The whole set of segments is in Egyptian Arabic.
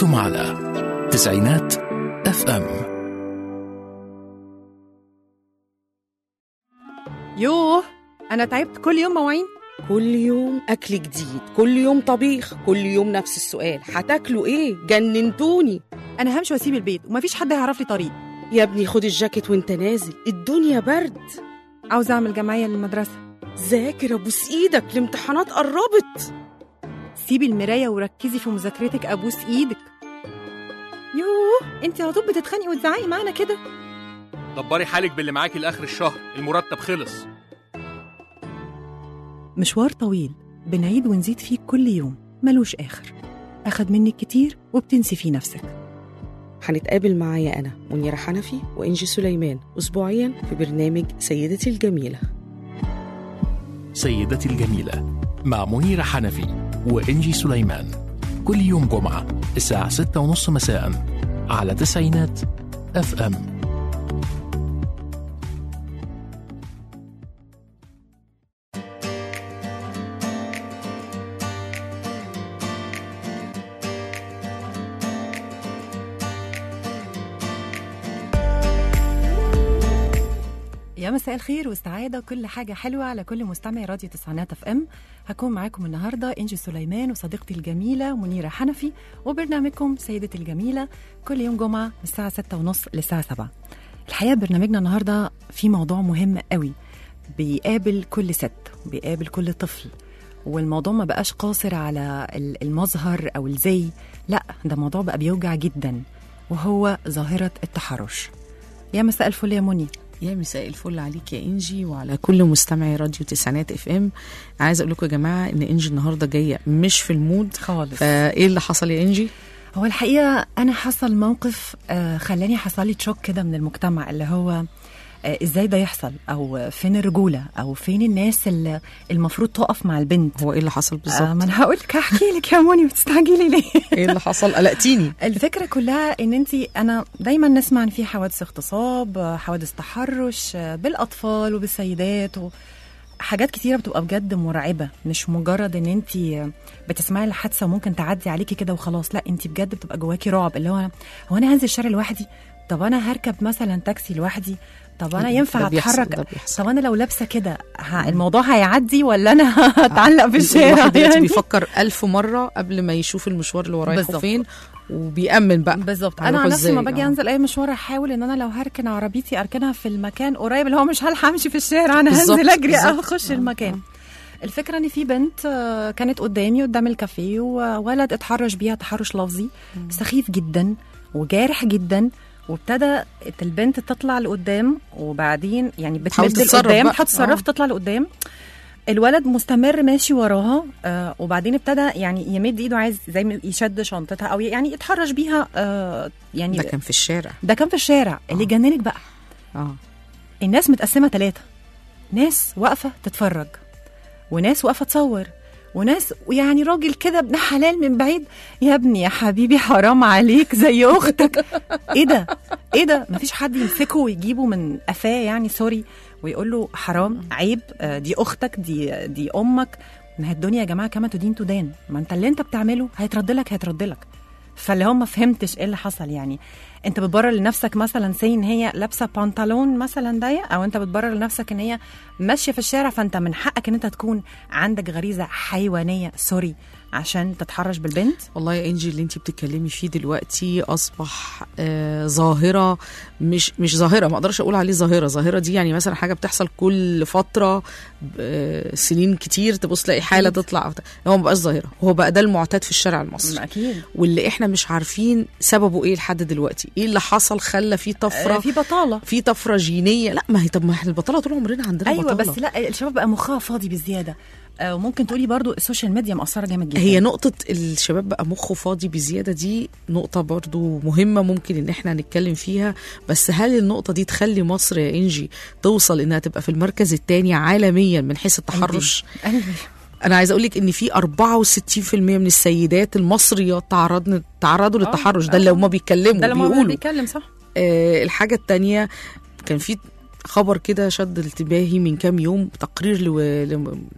أنتم على تسعينات اف ام يوه انا تعبت كل يوم مواعين كل يوم أكل جديد كل يوم طبيخ كل يوم نفس السؤال هتاكلوا إيه جننتوني انا همشي واسيب البيت ومفيش حد هيعرف لي طريق يا ابني خد الجاكيت وانت نازل الدنيا برد عاوز اعمل جمعيه للمدرسه ذاكر ابوس ايدك الامتحانات قربت سيبي المرايه وركزي في مذاكرتك ابوس ايدك يوه انت على طول بتتخانقي وتزعقي معانا كده دبري حالك باللي معاكي لاخر الشهر المرتب خلص مشوار طويل بنعيد ونزيد فيه كل يوم ملوش اخر اخد منك كتير وبتنسي فيه نفسك هنتقابل معايا أنا منيرة حنفي وإنجي سليمان أسبوعيا في برنامج سيدتي الجميلة سيدتي الجميلة مع منيرة حنفي وإنجي سليمان كل يوم جمعة الساعة ستة ونص مساء على تسعينات اف ام يا مساء الخير والسعاده وكل حاجه حلوه على كل مستمع راديو تسعينات اف ام هكون معاكم النهارده انجي سليمان وصديقتي الجميله منيره حنفي وبرنامجكم سيدتي الجميله كل يوم جمعه من الساعه 6 ونص للساعه 7 الحقيقه برنامجنا النهارده في موضوع مهم قوي بيقابل كل ست بيقابل كل طفل والموضوع ما بقاش قاصر على ال- المظهر او الزي لا ده موضوع بقى بيوجع جدا وهو ظاهره التحرش يا مساء الفل يا مني يا مساء الفل عليك يا انجي وعلى كل مستمعي راديو تسعينات اف ام عايزه اقول لكم يا جماعه ان انجي النهارده جايه مش في المود خالص فايه اللي حصل يا انجي هو الحقيقه انا حصل موقف آه، خلاني حصل لي تشوك كده من المجتمع اللي هو آه، ازاي ده يحصل او فين الرجوله او فين الناس اللي المفروض تقف مع البنت هو ايه اللي حصل آه بالظبط ما انا هقول لك هحكي لك يا موني وتستعجلي ليه ايه اللي حصل قلقتيني الفكره كلها ان انت انا دايما نسمع ان في حوادث اغتصاب آه، حوادث تحرش آه، بالاطفال وبالسيدات و... حاجات كتيرة بتبقى بجد مرعبة مش مجرد ان انت بتسمعي الحادثة وممكن تعدي عليكي كده وخلاص لا انت بجد بتبقى جواكي رعب اللي هو هو انا هنزل الشارع لوحدي طب انا هركب مثلا تاكسي لوحدي طب انا ده ينفع بيحصل، اتحرك ده بيحصل. طب انا لو لابسه كده ه- الموضوع هيعدي ولا انا هتعلق في الشارع الواحد دلوقتي يعني بيفكر ألف مرة قبل ما يشوف المشوار اللي وراه رايحه بالظبط. فين وبيأمن بقى بالظبط انا هنروحوا عن نفسي إزاي؟ ما باجي آه. انزل اي مشوار احاول ان انا لو هركن عربيتي اركنها في المكان قريب اللي هو مش هلحق امشي في الشارع انا بالظبط، هنزل اجري بالظبط. اخش آه، المكان الفكره ان في بنت آه، كانت قدامي قدام الكافيه وولد اتحرش بيها تحرش لفظي سخيف جدا وجارح جدا وابتدى البنت تطلع لقدام وبعدين يعني تحاول بتمد تتصرف لقدام بقى. هتتصرف آه. تطلع لقدام الولد مستمر ماشي وراها آه وبعدين ابتدى يعني يمد ايده عايز زي ما يشد شنطتها او يعني يتحرش بيها آه يعني ده كان في الشارع ده كان في الشارع اللي جننك بقى اه الناس متقسمه ثلاثه ناس واقفه تتفرج وناس واقفه تصور وناس يعني راجل كده ابن حلال من بعيد يا ابني يا حبيبي حرام عليك زي اختك ايه ده ايه ده مفيش حد يمسكه ويجيبه من قفاه يعني سوري ويقول له حرام عيب آه، دي اختك دي دي امك ما هي الدنيا يا جماعه كما تدين تدان ما انت اللي انت بتعمله هيترد لك هيترد لك فاللي هو ما فهمتش ايه اللي حصل يعني انت بتبرر لنفسك مثلا سي ان هي لابسه بنطلون مثلا ضيق او انت بتبرر لنفسك ان هي ماشيه في الشارع فانت من حقك ان انت تكون عندك غريزه حيوانيه سوري عشان تتحرش بالبنت والله يا انجي اللي انت بتتكلمي فيه دلوقتي اصبح آه ظاهره مش مش ظاهره ما اقدرش اقول عليه ظاهره ظاهره دي يعني مثلا حاجه بتحصل كل فتره آه سنين كتير تبص تلاقي حاله أكيد. تطلع أو ت- هو ما بقاش ظاهره هو بقى ده المعتاد في الشارع المصري اكيد واللي احنا مش عارفين سببه ايه لحد دلوقتي ايه اللي حصل خلى فيه طفره في بطاله في طفره جينيه لا ما هي طب ما احنا البطاله طول عمرنا عندنا ايوه بطالة. بس لا الشباب بقى مخها فاضي بزياده آه، وممكن تقولي برضو السوشيال ميديا مأثره جامد جدا هي نقطة الشباب بقى مخه فاضي بزيادة دي نقطة برضو مهمة ممكن ان احنا نتكلم فيها بس هل النقطة دي تخلي مصر يا انجي توصل انها تبقى في المركز الثاني عالميا من حيث التحرش قلبي قلبي. انا عايزة اقول لك ان في 64% من السيدات المصريات تعرضن تعرضوا للتحرش ده اللي آه. هما بيتكلموا ده لما بيقولوا بيتكلم صح آه الحاجة التانية كان في خبر كده شد انتباهي من كام يوم تقرير لو... لم-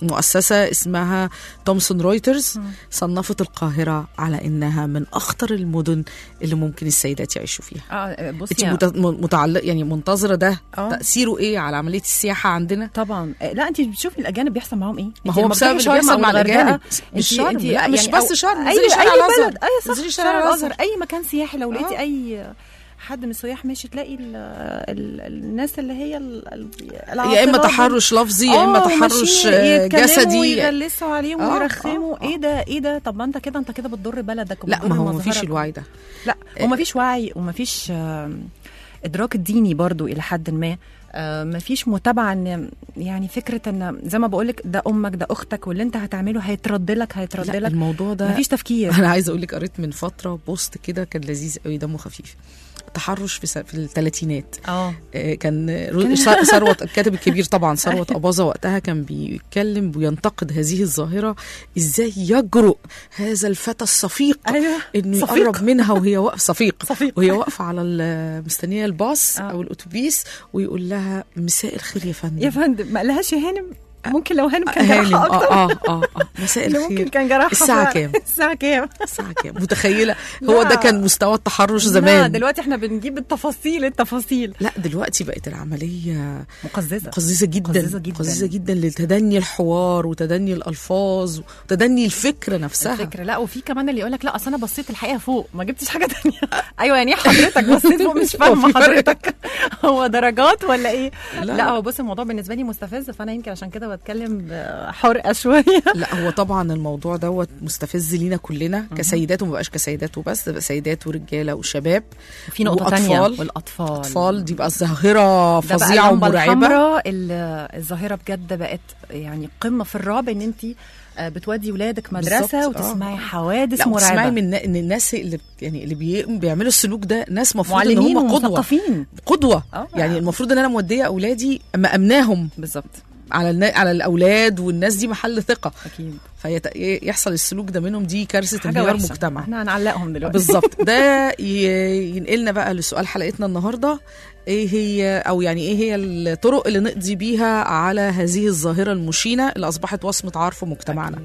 مؤسسة اسمها تومسون رويترز صنفت القاهرة على إنها من أخطر المدن اللي ممكن السيدات يعيشوا فيها اه بصي انت يا- مت- متعلق يعني منتظرة ده آه. تأثيره إيه على عملية السياحة عندنا طبعا آه، لا انت بتشوفي الاجانب بيحصل معاهم ايه ما انت هو لما بسبب بتروحي اللي شرم بيحصل أو مع الغردقة، الأجانب. مش انت- شرم، انت لا، مش يعني بس أو شرم، اي انزلي شارع اي الأزهر. بلد اي صح انزلي شارع شارع الأزهر. الازهر اي مكان سياحي لو لقيتي آه. اي حد من السياح ماشي تلاقي ال ال الناس اللي هي ال- ال- يا إما العاطلات تحرش لفظي يا إما آه، تحرش وماشيين آه، يتكلموا جسدي ويغلسوا عليهم آه، ويرخموا آه، ايه ده ايه ده طب ما انت كده انت كده بتضر بلدك لا وبتضر ما هو مفيش مظهرك. الوعي ده لا ومفيش وعي ومفيش آم، ادراك الديني برضو الى حد ما آه، مفيش متابعه ان يعني فكره ان زي ما بقولك ده امك ده اختك واللي انت هتعمله هيترد لك هيترد لا لك الموضوع ده مفيش تفكير انا عايزه اقول لك قريت من فتره بوست كده كان لذيذ قوي دمه خفيف تحرش في س- في الثلاثينات اه آه، كان رو- ث- ثروت الكاتب الكبير طبعا ثروت اباظه وقتها كان بيتكلم وينتقد هذه الظاهره ازاي يجرؤ هذا الفتى الصفيق ايوه انه صفيق. يقرب منها وهي واقفه صفيق صفيق. وهي واقفه على ال- مستنيه الباص آه. او الاتوبيس ويقول لها مساء الخير يا فندم يا فندم ما قالهاش يا هانم ممكن لو هانم كان هانم جرحها اكتر اه اه اه آه. مساء اللي ممكن الخير كان جرحها الساعة فعلا. كام؟ الساعه كام الساعه كام متخيله هو لا. ده كان مستوى التحرش لا زمان دلوقتي احنا بنجيب التفاصيل التفاصيل لا دلوقتي بقت العمليه مقززه مقززه جدا مقززة جداً. مقززه جدا لتدني الحوار وتدني الالفاظ وتدني الفكره نفسها الفكرة لا وفي كمان اللي يقول لك لا اصل انا بصيت الحقيقه فوق ما جبتش حاجه تانية ايوه يعني ايه حضرتك بصيت فوق مش فاهمه هو في فرق. حضرتك هو درجات ولا ايه لا، لا, لا. هو بص الموضوع بالنسبه لي مستفز فانا يمكن عشان كده بتكلم بحرقه شويه لا هو طبعا الموضوع دوت مستفز لينا كلنا كسيدات وما بقاش كسيدات وبس ده بقى سيدات ورجاله وشباب في نقطه تانية وأطفال. والاطفال اطفال دي بقى ظاهره ده بقى فظيعه اللمبة ومرعبه الحمراء ال- الظاهره بجد بقت يعني قمه في الرعب ان انت بتودي ولادك مدرسه بالظبط، آه. وتسمعي حوادث لا وتسمعي مرعبه من ان الناس اللي يعني اللي بي بيعملوا السلوك ده ناس مفروض ان معلمين هم قدوه ومثقفين قدوه آه. يعني المفروض ان انا موديه اولادي مامناهم بالظبط على النا... على الاولاد والناس دي محل ثقه اكيد فيحصل السلوك ده منهم دي كارثه حاجه انهيار وحشه مجتمع احنا هنعلقهم دلوقتي بالظبط ده ي- ينقلنا بقى لسؤال حلقتنا النهارده ايه هي او يعني ايه هي الطرق اللي نقضي بيها على هذه الظاهره المشينه اللي اصبحت وصمه عار في مجتمعنا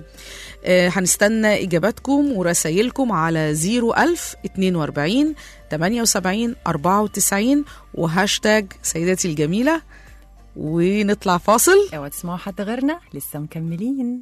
آه هنستنى اجاباتكم ورسايلكم على 01000 42 78 94 وهاشتاج سيداتي الجميله ونطلع فاصل اوعى تسمعوا حد غيرنا لسه مكملين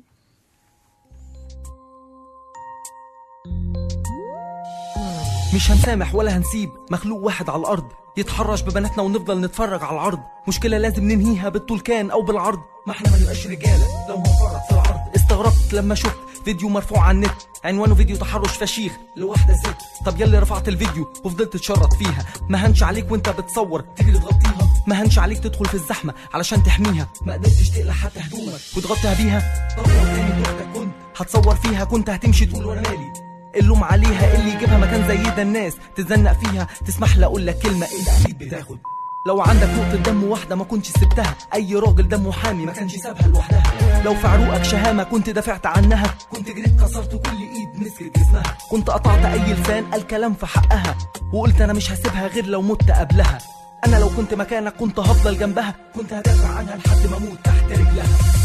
مش هنسامح ولا هنسيب مخلوق واحد على الارض يتحرش ببناتنا ونفضل نتفرج على العرض مشكلة لازم ننهيها بالطول كان او بالعرض ما احنا ما نبقاش رجالة لو هنفرط في العرض استغربت لما شفت فيديو مرفوع على النت عنوانه فيديو تحرش فشيخ لواحدة ست طب يلي رفعت الفيديو وفضلت تشرط فيها ما هنش عليك وانت بتصور تيجي تغطيها ما هنش عليك تدخل في الزحمة علشان تحميها ما قدرتش تقلع حتى هدومك وتغطيها بيها طب لو تاني وقتك كنت هتصور فيها كنت هتمشي تقول وانا مالي اللوم عليها اللي يجيبها مكان زي ده الناس تزنق فيها تسمح لي اقول لك كلمه انت اكيد بتاخد لو عندك نقطة دم واحدة ما كنتش سبتها أي راجل دمه حامي ما كانش سابها لوحدها لو في عروقك شهامة كنت دافعت عنها كنت جريت كسرت كل إيد مسكت جسمها كنت قطعت أي لسان قال كلام في حقها وقلت أنا مش هسيبها غير لو مت قبلها أنا لو كنت مكانك كنت هفضل جنبها كنت هدافع عنها لحد ما أموت تحت رجلها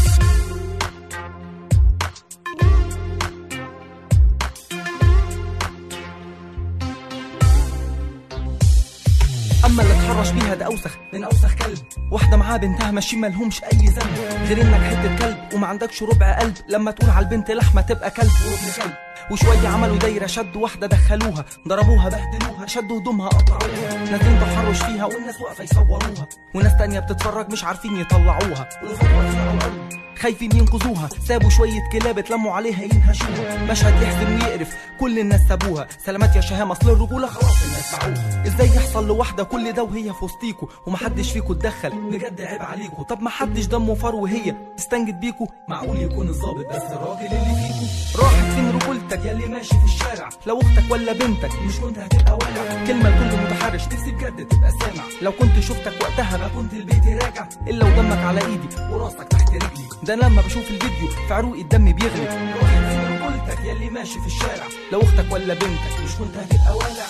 اما اللي اتحرش بيها ده اوسخ من اوسخ كلب واحده معاها بنتها ماشيين مالهمش اي ذنب غير انك حته كلب وما عندكش ربع قلب لما تقول على البنت لحمه تبقى كلب وابن كلب وشويه عملوا دايره شدوا واحده دخلوها ضربوها بهدلوها شدوا هدومها قطعوها نازلين تحرش فيها والناس واقفه يصوروها وناس تانية بتتفرج مش عارفين يطلعوها والفضل واقفين على الارض خايفين ينقذوها سابوا شوية كلاب اتلموا عليها ينهشوها مشهد يحزن ويقرف كل الناس سابوها سلامات يا شهام اصل الرجولة خلاص الناس باعوها ازاي يحصل لواحدة كل ده وهي في وسطيكوا ومحدش فيكوا اتدخل بجد عيب عليكوا طب محدش دمه فار وهي تستنجد بيكوا معقول يكون الظابط بس الراجل اللي فيكوا راحت فين رجولتك يا اللي ماشي في الشارع لو اختك ولا بنتك مش كنت هتبقى والع كلمة لكل متحرش نفسي بجد تبقى سامع لو كنت شفتك وقتها ما كنت البيت راجع الا ودمك على ايدي وراسك تحت رجلي ده أنا لما بشوف الفيديو في عروقي الدم بيغلي راحت فين رجولتك يا اللي ماشي في الشارع لو اختك ولا بنتك مش كنت هتبقى والع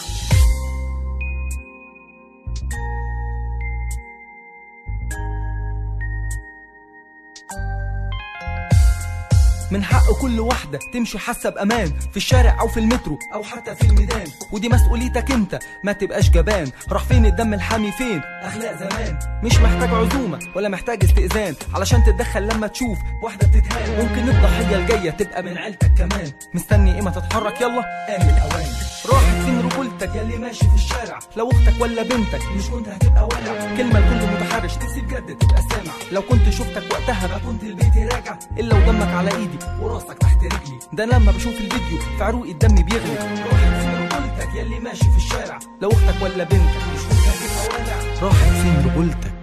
من حق كل واحدة تمشي حاسة بأمان في الشارع أو في المترو أو حتى في الميدان ودي مسؤوليتك أنت ما تبقاش جبان راح فين الدم الحامي فين أخلاق زمان مش محتاج عزومة ولا محتاج استئذان علشان تتدخل لما تشوف واحدة بتتهان ممكن الضحية الجاية تبقى من عيلتك كمان مستني إيه ما تتحرك يلا قام الأوان راحت فين رجولتك يلي ماشي في الشارع لو اختك ولا بنتك مش كنت هتبقى ولع كلمه لكل متحرش نفسي بجد تبقى سامع لو كنت شفتك وقتها ما كنت البيت راجع الا ودمك على ايدي وراسك تحت رجلي ده أنا لما بشوف الفيديو في عروق الدم بيغلي راحت فين رجولتك يلي ماشي في الشارع لو اختك ولا بنتك مش كنت هتبقى ولع راحت فين رجولتك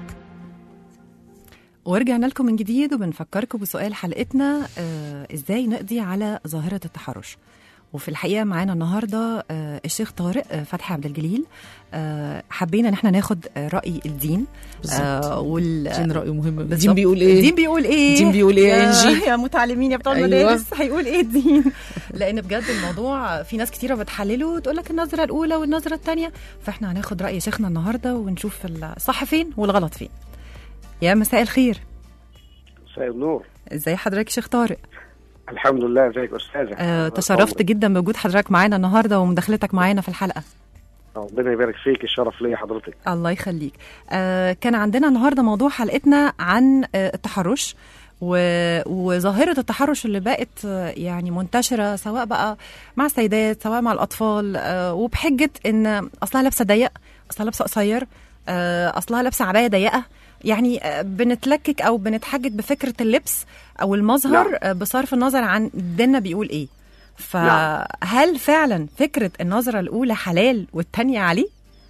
ورجعنا لكم من جديد وبنفكركم بسؤال حلقتنا آه ازاي نقضي على ظاهرة التحرش وفي الحقيقة معانا النهاردة آه الشيخ طارق آه فتحي عبد الجليل آه حبينا ان احنا ناخد آه رأي الدين آه وال دين رأيه مهم الدين بالظبط. بيقول ايه الدين بيقول ايه الدين بيقول ايه يا يا, إنجي؟ يا متعلمين يا بتوع أيوة. المدارس هيقول ايه الدين لان بجد الموضوع في ناس كتيره بتحلله وتقول لك النظره الاولى والنظره الثانيه فاحنا هناخد راي شيخنا النهارده ونشوف الصح فين والغلط فين يا مساء الخير مساء النور ازاي حضرتك يا شيخ طارق الحمد لله ازيك يا استاذه آه تشرفت جدا بوجود حضرتك معانا النهارده ومداخلتك معانا في الحلقه ربنا يبارك فيك الشرف ليا حضرتك الله يخليك آه كان عندنا النهارده موضوع حلقتنا عن آه التحرش و... وظاهرة التحرش اللي بقت آه، يعني منتشرة سواء بقى مع السيدات سواء مع الأطفال آه، وبحجة إن أصلها لابسة ضيق أصلها لابسة قصير آه، أصلها لابسة عباية ضيقة يعني آه، بنتلكك أو بنتحجج بفكرة اللبس أو المظهر نعم. آه، بصرف النظر عن ديننا بيقول إيه فهل فعلا فكرة النظرة الأولى حلال والتانية عليه؟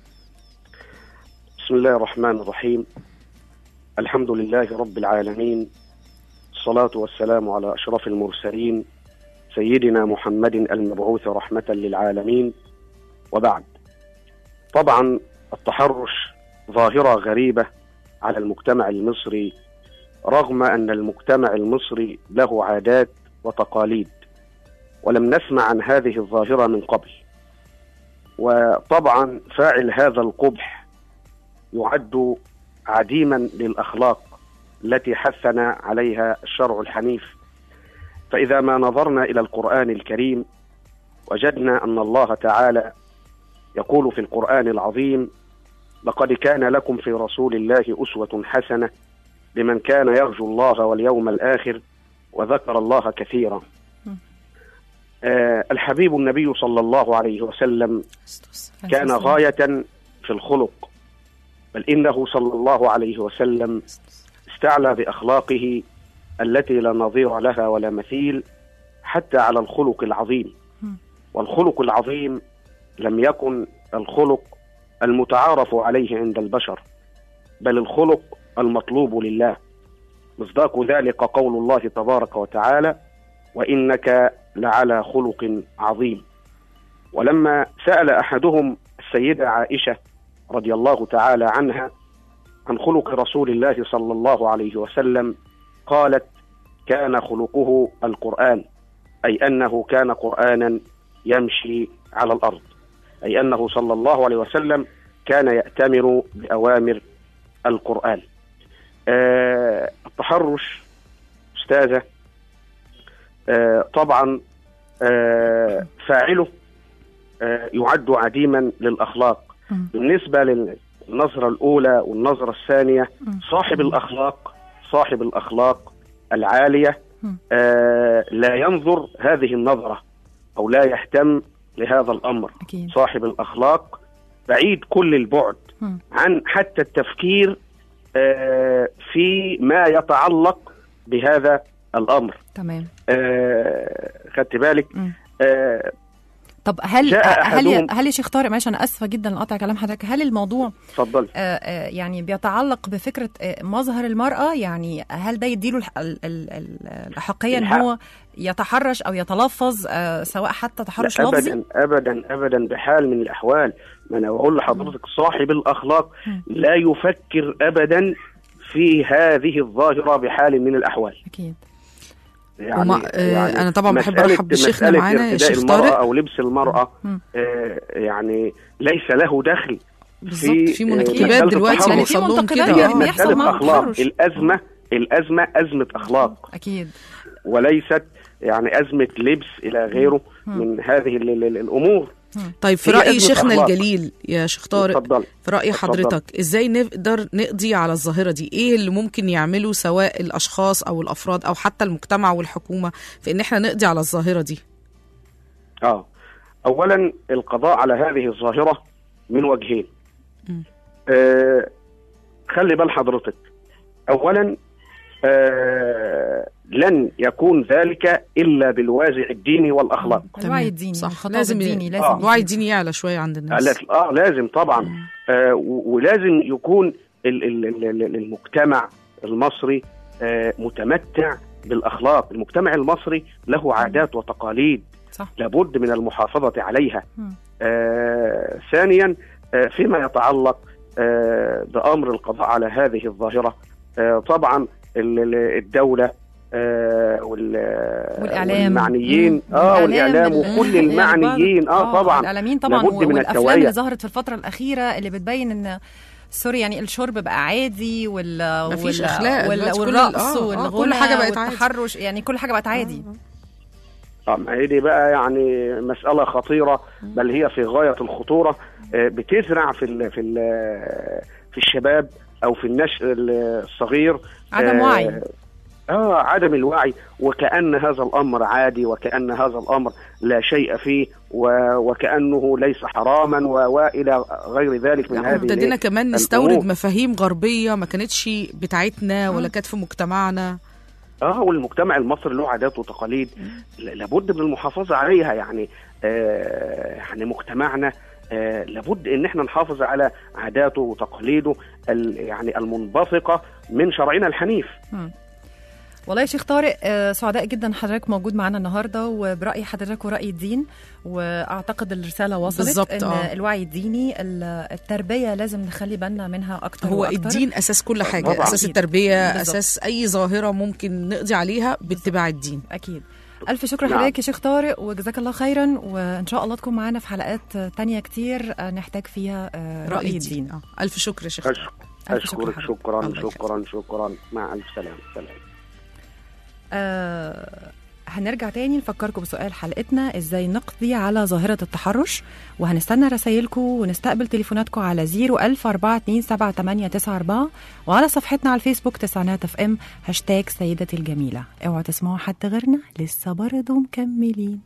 بسم الله الرحمن الرحيم الحمد لله رب العالمين الصلاة والسلام على أشرف المرسلين سيدنا محمد المبعوث رحمة للعالمين وبعد طبعا التحرش ظاهرة غريبة على المجتمع المصري رغم أن المجتمع المصري له عادات وتقاليد ولم نسمع عن هذه الظاهرة من قبل وطبعا فاعل هذا القبح يعد عديما للاخلاق التي حثنا عليها الشرع الحنيف فاذا ما نظرنا الى القران الكريم وجدنا ان الله تعالى يقول في القران العظيم لقد كان لكم في رسول الله اسوه حسنه لمن كان يرجو الله واليوم الاخر وذكر الله كثيرا آه الحبيب النبي صلى الله عليه وسلم كان غاية في الخلق بل إنه صلى الله عليه وسلم استعلى بأخلاقه التي لا نظير لها ولا مثيل حتى على الخلق العظيم والخلق العظيم لم يكن الخلق المتعارف عليه عند البشر بل الخلق المطلوب لله مصداق ذلك قول الله تبارك وتعالى وإنك لعلى خلق عظيم ولما سأل أحدهم السيدة عائشة رضي الله تعالى عنها عن خلق رسول الله صلى الله عليه وسلم قالت كان خلقه القرآن أي أنه كان قرآنا يمشي على الأرض أي أنه صلى الله عليه وسلم كان يأتمر بأوامر القرآن آه التحرش أستاذة آه طبعا آه فاعله آه يعد عديما للأخلاق مم. بالنسبة للنظرة الأولى والنظرة الثانية مم. صاحب الأخلاق صاحب الأخلاق العالية مم. آه لا ينظر هذه النظرة أو لا يهتم لهذا الأمر أكيد صاحب الأخلاق بعيد كل البعد مم. عن حتى التفكير آه في ما يتعلق بهذا الأمر تمام آه خدت بالك مم. آه طب هل جاء هل يا- أحدهم- هل يا شيخ طارق معلش انا اسفه جدا لقطع كلام حضرتك هل الموضوع اتفضل آه، آه، يعني بيتعلق بفكره آه، مظهر المراه يعني هل ده يديله الح- ال- ال- ال- الاحقيه ان الحق. هو يتحرش او يتلفظ آه، سواء حتى تحرش لا لفظي ابدا ابدا ابدا بحال من الاحوال ما انا بقول لحضرتك صاحب الاخلاق لا يفكر ابدا في هذه الظاهره بحال من الاحوال اكيد يعني, وما- آه، أنا طبعاً بحب مسألة- أرحب بشيخنا مسألة معانا يا ارتداء شيخ المرأة طارق. او لبس المراه مم. آه يعني ليس له دخل بالظبط في آه، منكبات مسألة دلوقتي التحرش. يعني في بيحصل لهم منتقدات كده هي يعني آه. بيحصل مسألة معاهم أخلاق تحرش. الأزمة الأزمة أزمة أخلاق اكيد وليست يعني ازمه لبس الى غيره من هذه ال- ال- ال- الامور طيب في هي رأي أزمة شيخنا أخلاق. الجليل يا شيخ طارق اتفضل في رأي اتفضل. حضرتك ازاي نقدر نقضي على الظاهرة دي ايه اللي ممكن يعمله سواء الاشخاص او الافراد او حتى المجتمع والحكومة في ان احنا نقضي على الظاهرة دي اه اولا القضاء على هذه الظاهره من وجهين مم. آه خلي بال حضرتك اولا آه لن يكون ذلك الا بالوازع الديني والاخلاق الوعي الديني صح الخطاب لازم الديني ي- لازم آه. الوعي يزيد. الديني يعلى شوية عند آه الناس لا- اه لازم طبعا آه و- ولازم يكون ال- ال- ال- ال- المجتمع المصري آه متمتع بالاخلاق المجتمع المصري له عادات وتقاليد صح لابد من المحافظة عليها مم. آه ثانيا آه فيما يتعلق آه بأمر القضاء على هذه الظاهرة آه طبعا ال- ال- الدولة آه وال- والاعلام والمعنيين مم. اه والاعلام ال- وكل يعني المعنيين بعض- اه طبعا الاعلاميين طبعا لابد من والافلام التوعية. اللي ظهرت في الفتره الاخيره اللي بتبين ان سوري يعني الشرب بقى عادي وال مفيش وال- أخلاق وال- دلوقتي، كل- والرقص آه، آه، والغنى كل حاجة بقت عادي. والتحرش يعني كل حاجه بقت عادي آه، ما هي دي بقى يعني مسألة خطيرة بل هي في غاية الخطورة آه، بتزرع في ال في ال في الشباب أو في النشء الصغير عدم آه، وعي. اه عدم الوعي وكأن هذا الأمر عادي وكأن هذا الأمر لا شيء فيه و- وكأنه ليس حراما و- وإلى غير ذلك من لا، هذه ابتدينا الإيه؟ كمان نستورد الأمور. مفاهيم غربية ما كانتش بتاعتنا ولا كانت في مجتمعنا اه والمجتمع المصري له عادات وتقاليد ل- لابد من المحافظه عليها يعني آه يعني مجتمعنا آه لابد ان احنا نحافظ على عاداته وتقاليده ال- يعني المنبثقه من شرعنا الحنيف والله يا شيخ طارق آه، سعداء جدا حضرتك موجود معانا النهارده وبراي حضرتك وراي الدين واعتقد الرساله وصلت بالظبط، ان آه. الوعي الديني ال- التربيه لازم نخلي بالنا منها اكتر هو وأكتر. الدين اساس كل حاجه طبعاً. اساس أكيد. التربيه بالظبط. اساس اي ظاهره ممكن نقضي عليها باتباع الدين اكيد الف شكر نعم. لحضرتك يا شيخ طارق وجزاك الله خيرا وان شاء الله تكون معانا في حلقات تانية كتير آه، نحتاج فيها آه، راي الدين آه. الف شكر يا شيخ أشك- ألف شكر اشكرك حضرتك. شكرا الله يخليك. شكرا شكرا مع الف سلامه سلام آه هنرجع تاني نفكركم بسؤال حلقتنا ازاي نقضي على ظاهرة التحرش وهنستنى رسايلكم ونستقبل تليفوناتكم على 010427894 وعلى صفحتنا على الفيسبوك تسعينات اف ام هاشتاج سيدتي الجميلة اوعوا تسمعوا حد غيرنا لسه برضه مكملين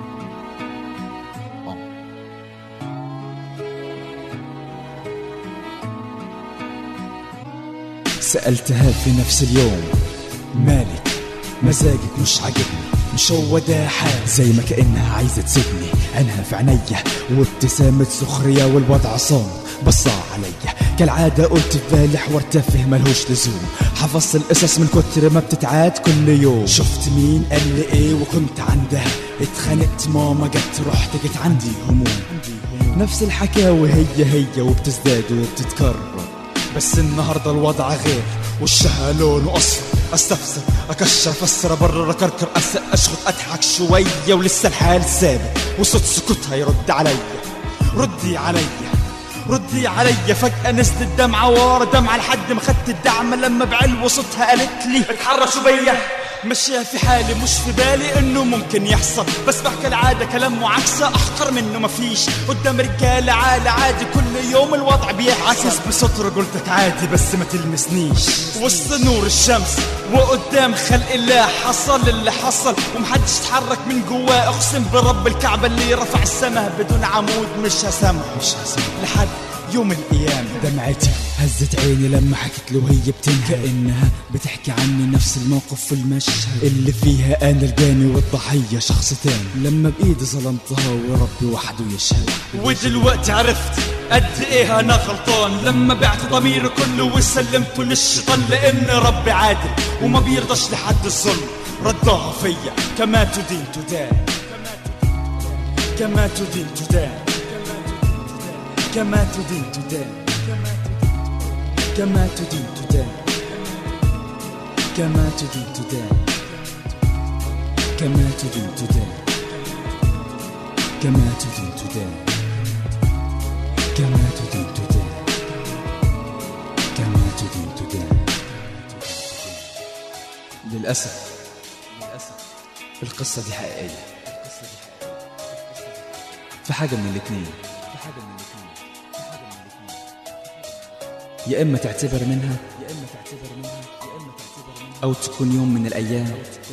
سألتها في نفس اليوم مالك مزاجك مش عاجبني مش هو ده حال زي ما كأنها عايزة تسيبني عينها في عينيا وابتسامة سخرية والوضع صام بصا عليا كالعادة قلت في بالي حوار تافه ملهوش لزوم حفظت القصص من كتر ما بتتعاد كل يوم شفت مين قال لي ايه وكنت عندها اتخانقت ماما جت رحت جت عندي هموم نفس الحكاوي هي هي وبتزداد وبتتكرر بس النهارده الوضع غير وشها لونه اصفر استفسر اكشر افسر ابرر اكركر اسق اشخط اضحك شويه ولسه الحال ثابت وصوت سكوتها يرد عليا ردي عليا ردي عليا فجأة نزلت دمعة ورا دمعة لحد ما خدت الدعمة لما بعلو صوتها قالت لي اتحرشوا بيا ماشية في حالي مش في بالي انه ممكن يحصل بسمع كالعادة كلام معاكسة احقر منه مفيش قدام رجالة عالي عادي كل يوم الوضع بيعكس بصوت رجولتك عادي بس ما تلمسنيش وسط نور الشمس وقدام خلق الله حصل اللي حصل ومحدش اتحرك من جواه اقسم برب الكعبة اللي رفع السماء بدون عمود مش هسامحه مش هسامحه لحد يوم القيامة دمعتي هزت عيني لما حكت له هي بتنهى كأنها بتحكي عني نفس الموقف في المشهد اللي فيها أنا الجاني والضحية شخص تاني لما بإيدي ظلمتها وربي وحده يشهد ودلوقتي عرفت قد ايه انا غلطان لما بعت ضميري كله وسلمته للشيطان لان ربي عادل وما بيرضاش لحد الظلم رداها فيا كما تدين تدان كما تدين تدان كما تدين تدان كما تدين تدان كما تدين تدان كما تدين تدان كما تدين تدان كما تدين تدان كما تدين تدان للأسف للأسف القصة دي حقيقية في حاجة من الاتنين يا إما تعتبر منها أو تكون يوم من الأيام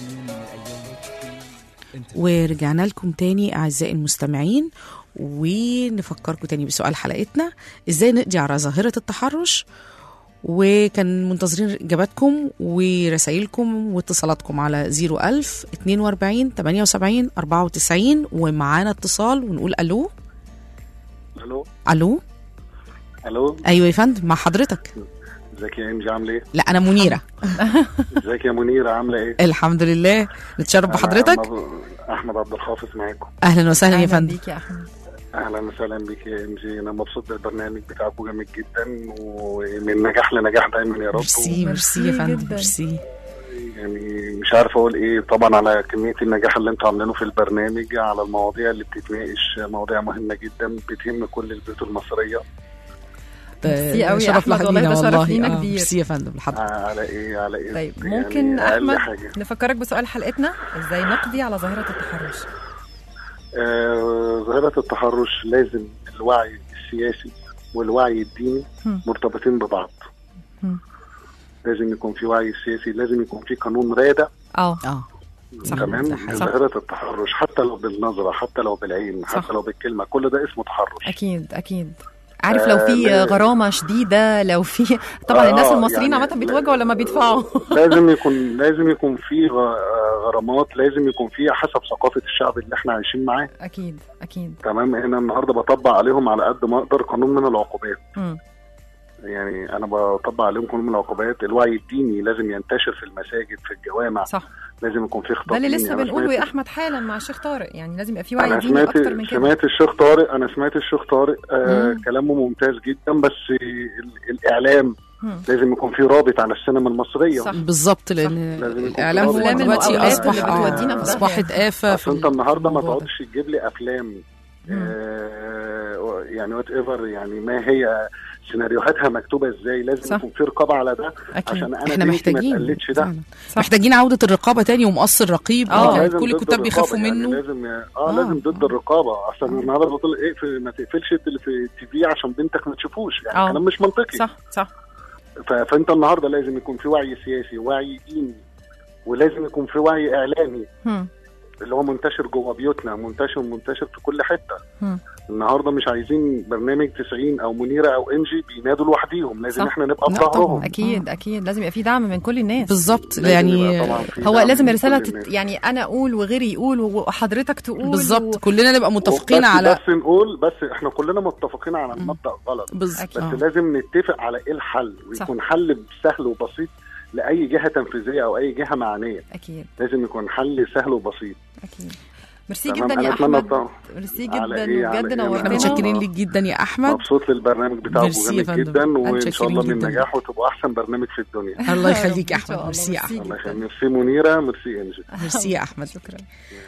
ورجعنا لكم تاني أعزائي المستمعين ونفكركم تاني بسؤال حلقتنا ازاي نقضي على ظاهرة التحرش وكان منتظرين اجاباتكم ورسائلكم واتصالاتكم على 01000 42 78 94 ومعانا اتصال ونقول الو الو الو الو ايوه يا فندم مع حضرتك ازيك يا انجي عامله ايه؟ لا انا منيره ازيك يا منيره عامله ايه؟ الحمد لله نتشرف بحضرتك أنا أحمد- احمد عبد الحافظ معاكم اهلا وسهلا يا أهلاً فندم بيك يا أحمد اهلا وسهلا بيك يا انجي انا مبسوط بالبرنامج بتاعكم جامد جدا ومن نجاح لنجاح دايما يا رب ميرسي ميرسي يا فندم جداً. ميرسي يعني مش عارف اقول ايه طبعا على كميه النجاح اللي انتوا عاملينه في البرنامج على المواضيع اللي بتتناقش مواضيع مهمه جدا بتهم كل البيوت المصريه ميرسي قوي يا شرف أحمد، والله لينا ده شرف والله. لينا آه، كبير. ميرسي يا فندم لحضرتك على ايه على ايه طيب يعني ممكن أقل أحمد حاجة. نفكرك بسؤال حلقتنا ازاي نقضي على ظاهرة التحرش آه، ظاهرة التحرش لازم الوعي السياسي والوعي الديني هم. مرتبطين ببعض هم. لازم يكون في وعي سياسي لازم يكون في قانون رادع اه اه صح، تمام ده حقيقي. ظاهرة التحرش حتى لو بالنظرة حتى لو بالعين صح. حتى لو بالكلمة كل ده اسمه تحرش اكيد اكيد عارف لو آه، في لا. غرامه شديده لو في طبعا آه، الناس المصريين يعني عامه بيتوجعوا لما بيدفعوا لازم يكون لازم يكون في غ- آه، غرامات لازم يكون في حسب ثقافة الشعب اللي احنا عايشين معاه اكيد اكيد تمام هنا النهارده بطبق عليهم على قد ما اقدر قانون من العقوبات مم. يعني انا بطبق عليهم قانون من العقوبات الوعي الديني لازم ينتشر في المساجد في الجوامع صح لازم يكون في خطاب ده اللي ديني. لسه أنا بنقوله يا سمعت- احمد حالا مع الشيخ طارق يعني لازم يبقى في وعي انا ديني سمعت اكتر من كده سمعت الشيخ طارق انا سمعت الشيخ طارق آه مم. كلامه ممتاز جدا بس ال- الاعلام مم. لازم يكون في رابط على السينما المصريه صح. بالظبط لان لازم يكون الاعلام هو أفلام دلوقتي المقاولات اصبح اللي بتودينا في آه، داهية. اصبحت آفة في اصل انت النهارده ما الموضوع ده. تقعدش تجيب لي افلام مم. آه يعني وات ايفر يعني ما هي سيناريوهاتها مكتوبه ازاي لازم صح. يكون في رقابه على ده اكيد عشان انا احنا بنتي ما محتاجين تقلدش ده فعلا. صح. محتاجين عودة الرقابة تاني ومقص الرقيب آه. اللي لازم كان كل ضد الكتاب بيخافوا الرقابة، منه يعني لازم اه, آه. آه لازم ضد الرقابه اصلا النهارده بتقول اقفل ما تقفلش اللي في التي في عشان بنتك ما تشوفوش يعني آه. كلام مش منطقي صح صح ف- فانت النهارده لازم يكون في وعي سياسي وعي ديني ولازم يكون في وعي اعلامي مم. اللي هو منتشر جوه بيوتنا منتشر منتشر في كل حته مم. النهارده مش عايزين برنامج 90 او منيره او انجي بينادوا لوحديهم لازم صح. احنا نبقى لا بظهرهم طبعاً. اكيد اكيد لازم يبقى في دعم من كل الناس بالظبط لازم يعني يبقى طبعاً في هو دعم لازم من الرساله كل تت... الناس. يعني انا اقول وغيري يقول وحضرتك تقول بالظبط و... كلنا نبقى متفقين بس على بس نقول بس احنا كلنا متفقين على المبدا غلط بالظبط بس آه. لازم نتفق على ايه الحل ويكون حل سهل وبسيط لاي جهه تنفيذيه او اي جهه معنيه اكيد لازم يكون حل سهل وبسيط اكيد ميرسي تمام؟ جدا أنا يا أتمنى احمد طبعاً. ميرسي على جدا إيه؟ على بجد إيه؟ احنا نورتنا متشكرين ليك جدا يا احمد مبسوط للبرنامج بتاعكم ميرسي يا جامد فندم. جدا وان شاء متشكرين الله من جداً. نجاح وتبقوا احسن برنامج في الدنيا الله يخليك يا إن شاء احمد الله. ميرسي يا ميرسي احمد الله يخليك ميرسي منيره ميرسي انجي ميرسي يا احمد شكرا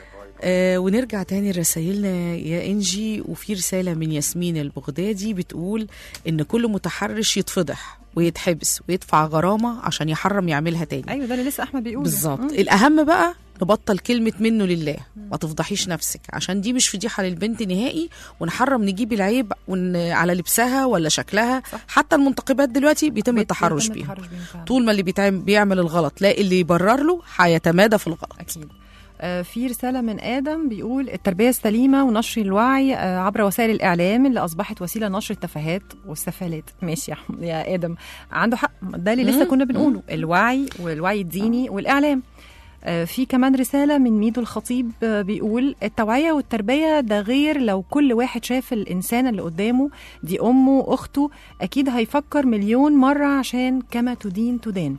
آه ونرجع تاني لرسائلنا يا انجي وفي رساله من ياسمين البغدادي بتقول ان كل متحرش يتفضح ويتحبس ويدفع غرامه عشان يحرم يعملها تاني ايوه ده اللي لسه احمد بيقوله بالظبط مم. الاهم بقى نبطل كلمة منه لله ما تفضحيش نفسك عشان دي مش فضيحة للبنت نهائي ونحرم نجيب العيب ون... على لبسها ولا شكلها صح. حتى المنتقبات دلوقتي بيتم بيت- التحرش بيتم بيها التحرش بيهم فعلاً. طول ما اللي بيتعمل بيعمل الغلط لا اللي يبرر له هيتمادى في الغلط اكيد آه، في رسالة من آدم بيقول التربية السليمة ونشر الوعي آه، عبر وسائل الإعلام اللي أصبحت وسيلة نشر التفاهات والسفالات ماشي يا أحمد- يا آدم عنده حق ده اللي لسه مم. كنا بنقوله الوعي والوعي الديني والإعلام آه، في كمان رسالة من ميدو الخطيب آه، بيقول التوعية والتربية ده غير لو كل واحد شاف الإنسان اللي قدامه دي أمه أخته أكيد هيفكر مليون مرة عشان كما تدين تدان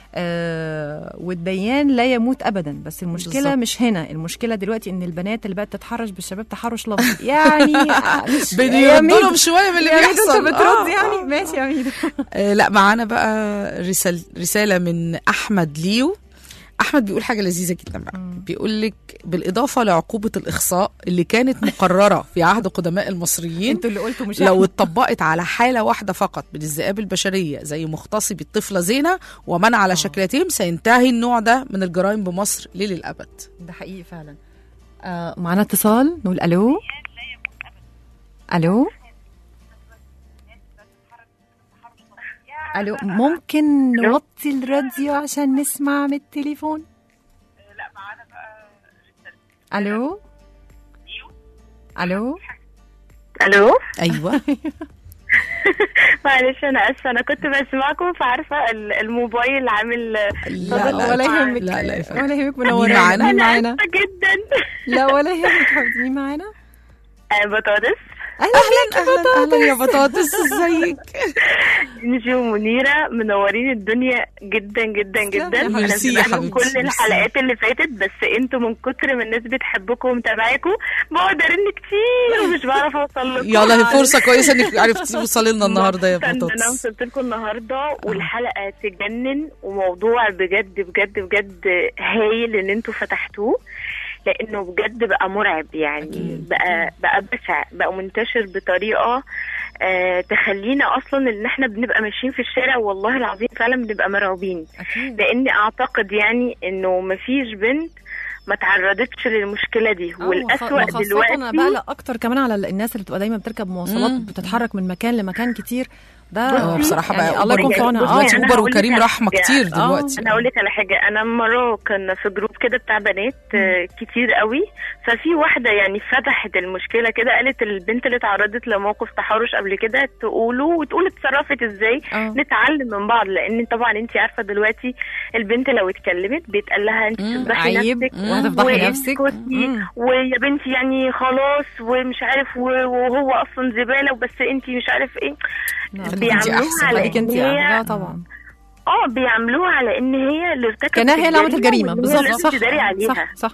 آه والديان لا يموت ابدا بس المشكله بالظبط. مش هنا المشكله دلوقتي ان البنات اللي بقت تتحرش بالشباب تحرش لفظي يعني آه، مش يا بنردوا ميدو- لهم شوية من اللي يا ميدو بيحصل انت بترد آه، يعني آه. ماشي يا ميدو آه لا معانا بقى رسال رسالة من أحمد ليو احمد بيقول حاجه لذيذه جدا بقى بيقول لك بالاضافه لعقوبه الاخصاء اللي كانت مقرره في عهد قدماء المصريين انتوا اللي قلتوا مش لو إحنا. اتطبقت على حاله واحده فقط من الذئاب البشريه زي مغتصب الطفله زينه ومن على شكلتهم سينتهي النوع ده من الجرائم بمصر ليه للابد ده حقيقي فعلا آه معنا اتصال نقول الو الو الو ممكن نوطي الراديو عشان نسمع من التليفون الو الو الو ايوه معلش انا اسفه انا كنت بسمعكم فعارفه ال- الموبايل عامل لا لا ولا يهمك لا لا يا فندم. ولا يهمك مين منورانا معانا؟ مين انا معانا اسفه جدا لا ولا يهمك حبيبتي مين معانا آه، بطاطس اهلا بيكي اهلا اهلا يا بطاطس ازيك نجي ومنيره منورين الدنيا جدا جدا تسلمي يا جدا حبيبتي. انا ميرسي يا سمعت حبيبتي، كل ميرسي. الحلقات اللي فاتت بس انتوا من كتر ما الناس بتحبكم ومتابعاكم بقعد ارن كتير ومش بعرف اوصل لكم يلا هي فرصه كويسه انك عرفتي توصلي لنا النهارده يا مبسوطة ان انا بطاطس وصلت لكم النهارده والحلقه تجنن وموضوع بجد بجد بجد هايل ان انتوا فتحتوه لانه بجد بقى مرعب يعني أكيد. بقى بقى بشع بقى منتشر بطريقه آه تخلينا اصلا ان احنا بنبقى ماشيين في الشارع والله العظيم فعلا بنبقى مرعوبين اكيد لاني اعتقد يعني انه مفيش بنت ما تعرضتش للمشكله دي آه، والاسوأ وخ- وخاصة دلوقتي انا بقلق اكتر كمان على الناس اللي بتبقى دايما بتركب مواصلات مم. بتتحرك من مكان لمكان كتير ده اه بصراحه يعني بقى الله يكون في أوبر- عونها بصي، دلوقتي أنا اوبر هقول لك وكريم على رحمه حاجة. كتير آه. دلوقتي انا اقول لك على حاجه انا مره كنا في جروب كده بتاع بنات آه، كتير قوي ففي واحده يعني فتحت المشكله كده قالت البنت اللي اتعرضت لموقف تحرش قبل كده تقوله وتقول اتصرفت ازاي آه. نتعلم من بعض لان طبعا انت عارفه دلوقتي البنت لو اتكلمت بيتقال لها انت مم، تفضحي عيب نفسك وهتفضحي نفسك واسكتي مم. ويا بنتي يعني خلاص ومش عارف و- وهو اصلا زباله وبس انت مش عارف ايه نعم. خليكي انتي بيعملوها أحسن. على خليك انت إن يعني هي لا طبعا اه بيعملوها على ان هي اللي ارتكبت كانها هي اللي عملت الجريمه وإن هي بالظبط لازم صح تداري عليها صح صح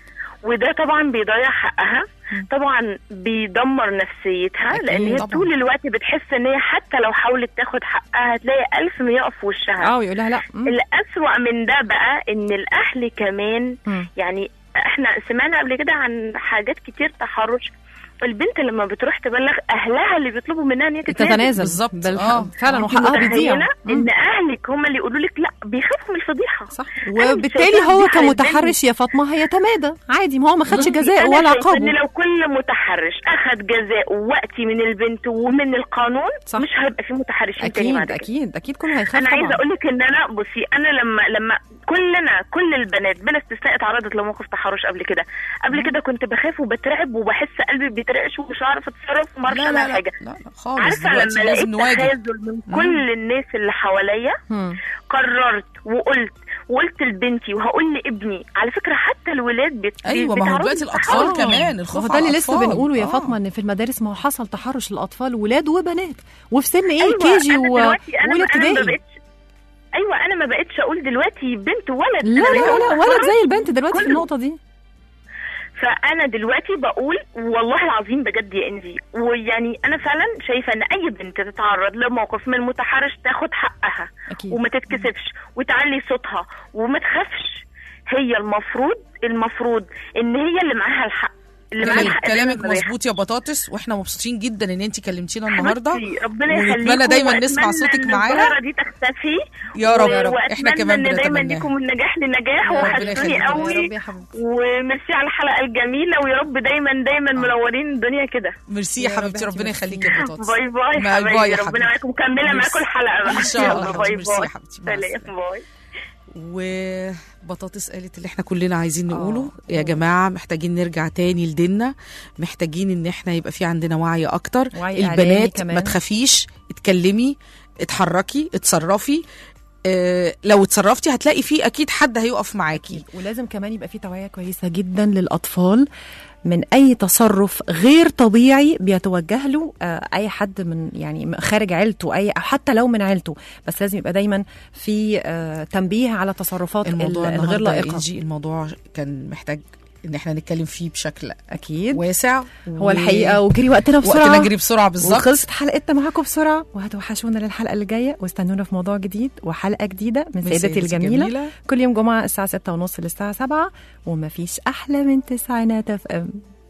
وده طبعا بيضيع حقها طبعا بيدمر نفسيتها أكيد لان هي طبعاً. طول الوقت بتحس ان هي حتى لو حاولت تاخد حقها هتلاقي الف ما يقف في وشها اه ويقول لها لا مم. الأسوأ من ده بقى ان الاهل كمان مم. يعني احنا سمعنا قبل كده عن حاجات كتير تحرش البنت لما بتروح تبلغ اهلها اللي بيطلبوا منها ان هي تتنازل تتنازل بالظبط. بالح... آه. فعلا آه. وحقها بيضيع متخيلة مم. ان اهلك هم اللي يقولوا لك لا بيخافوا من الفضيحه صح أنا وبالتالي شايفاها هو دي حالة كمتحرش يا فاطمه هيتمادى عادي ما هو ما خدش بصي، جزاء أنا ولا شايفة ان عقابه لو كل متحرش اخذ جزاء وقتي من البنت ومن القانون صح. مش هيبقى في متحرشين تاني اكيد بعد كده اكيد اكيد كله هيخاف انا عايزه طبعا اقول لك ان انا بصي انا لما لما كلنا كل البنات بلا استثناء اتعرضت لموقف تحرش قبل كده قبل كده كنت بخاف وبترعب وبحس قلبي بيترعش ومش عارف اتصرف وما اعرفش لا لا اعمل لا حاجه لا لا خالص عارفه دلوقتي لما لقيت لازم نواجه تخاذل من كل الناس اللي حواليا مم. قررت وقلت وقلت لبنتي وهقول لابني على فكره حتى الولاد بت... ايوه ما هو بيتعرضوا دلوقتي للتحرش. الاطفال آه. كمان ما الخوف هو ده على اللي لسه الأطفال. بنقوله يا آه. فاطمه ان في المدارس ما هو حصل تحرش للاطفال ولاد وبنات وفي سن ايه أيوة، كي جي أنا و- دلوقتي أنا واولى أنا ما ابتدائي بقتش ايوه انا ما بقتش اقول دلوقتي بنت ولد لا أنا لا بقيت لا أقول ولد تحرش. زي البنت دلوقتي في كله. النقطه دي فانا دلوقتي بقول والله العظيم بجد يا انجي ويعني انا فعلا شايفه ان اي بنت تتعرض لموقف من متحرش تاخد حقها اكيد وما تتكسفش وتعلي صوتها وما تخافش هي المفروض المفروض ان هي اللي معاها الحق اللي معاها كلام- الحق إن كلامك أنا أبريها. مظبوط يا بطاطس واحنا مبسوطين جدا ان انت كلمتينا النهارده حبيبتي، ربنا ونتمنى يخليكم دايما نسمع وأتمنى صوتك إن معانا. الظاهرة دي تختفي يا رب و- يا رب وأتمنى احنا كمان ان دايما بنتمناها ليكم من نجاح لنجاح ربنا وحشتوني يخليك. يا قوي رب يا حبيبتي وميرسي على الحلقه الجميله ويا رب دايما دايما منورين الدنيا كده ميرسي يا يا رب حبيبتي يا ربنا حبيبتي. يخليك يا بطاطس باي باي باي باي حبايبي يا ربنا حبيبتي. معاكم مكمله ميرسي. معاكم الحلقه بقى إن شاء يلا الله. باي ميرسي يا باي حبيبتي. مع سلام السلامة. باي وبطاطس قالت اللي احنا كلنا عايزين نقوله آه. يا جماعه محتاجين نرجع تاني لديننا محتاجين ان احنا يبقى في عندنا وعي اكتر وعي إعلامي البنات كمان. ما تخافيش اتكلمي اتحركي اتصرفي اه لو اتصرفتي هتلاقي في اكيد حد هيقف معاكي ولازم كمان يبقى في توعية كويسة جدا للأطفال من أي تصرف غير طبيعي بيتوجه له آه، أي حد من يعني خارج عيلته أي أو حتى لو من عيلته بس لازم يبقى دايما في آه، تنبيه على تصرفات ال- الموضوع الغير الغير لائقة إنجي الموضوع كان محتاج ان احنا نتكلم فيه بشكل اكيد واسع هو الحقيقه وجري وقتنا بسرعه وقتنا جري بسرعه بالظبط وخلصت حلقتنا معاكم بسرعه وهتوحشونا للحلقه اللي جايه واستنونا في موضوع جديد وحلقه جديده من من سيدتي سيدتي الجميله الجميلة. كل يوم جمعه الساعه 6 ونص للساعه 7 ومفيش احلى من تسعينات اف ام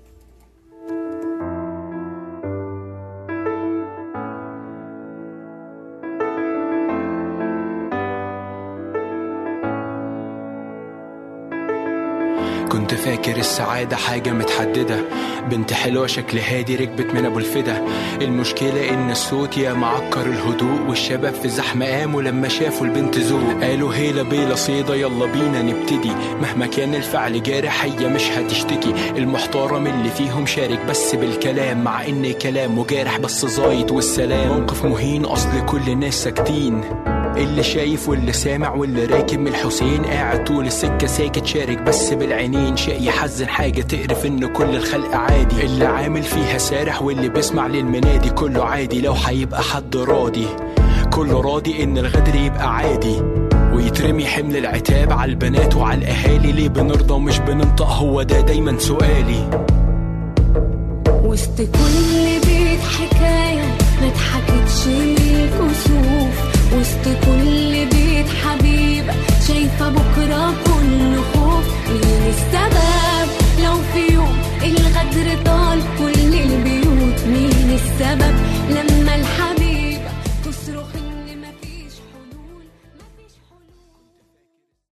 كنت فاكر السعادة حاجة متحددة بنت حلوة شكل هادي ركبت من أبو الفدا المشكلة إن الصوت يا معكر الهدوء والشباب في زحمة قاموا لما شافوا البنت ذوق قالوا هيلا بيلا صيدا يلا بينا نبتدي مهما كان الفعل جارح هي مش هتشتكي المحترم اللي فيهم شارك بس بالكلام مع إن كلامه جارح بس زايد والسلام موقف مهين أصل كل الناس ساكتين اللي شايف واللي سامع واللي راكب من الحسين قاعد طول السكة ساكت شارك بس بالعينين شيء يحزن حاجة تقرف ان كل الخلق عادي اللي عامل فيها سارح واللي بيسمع للمنادي كله عادي لو هيبقى حد راضي كله راضي ان الغدر يبقى عادي ويترمي حمل العتاب على البنات وعلى الاهالي ليه بنرضى ومش بننطق هو ده دايما سؤالي وسط كل بيت حكاية ما اتحكتش من الكسوف وسط كل بيت حبيبة شايفة بكرة كله خوف مين السبب لو في يوم الغدر طال كل البيوت مين السبب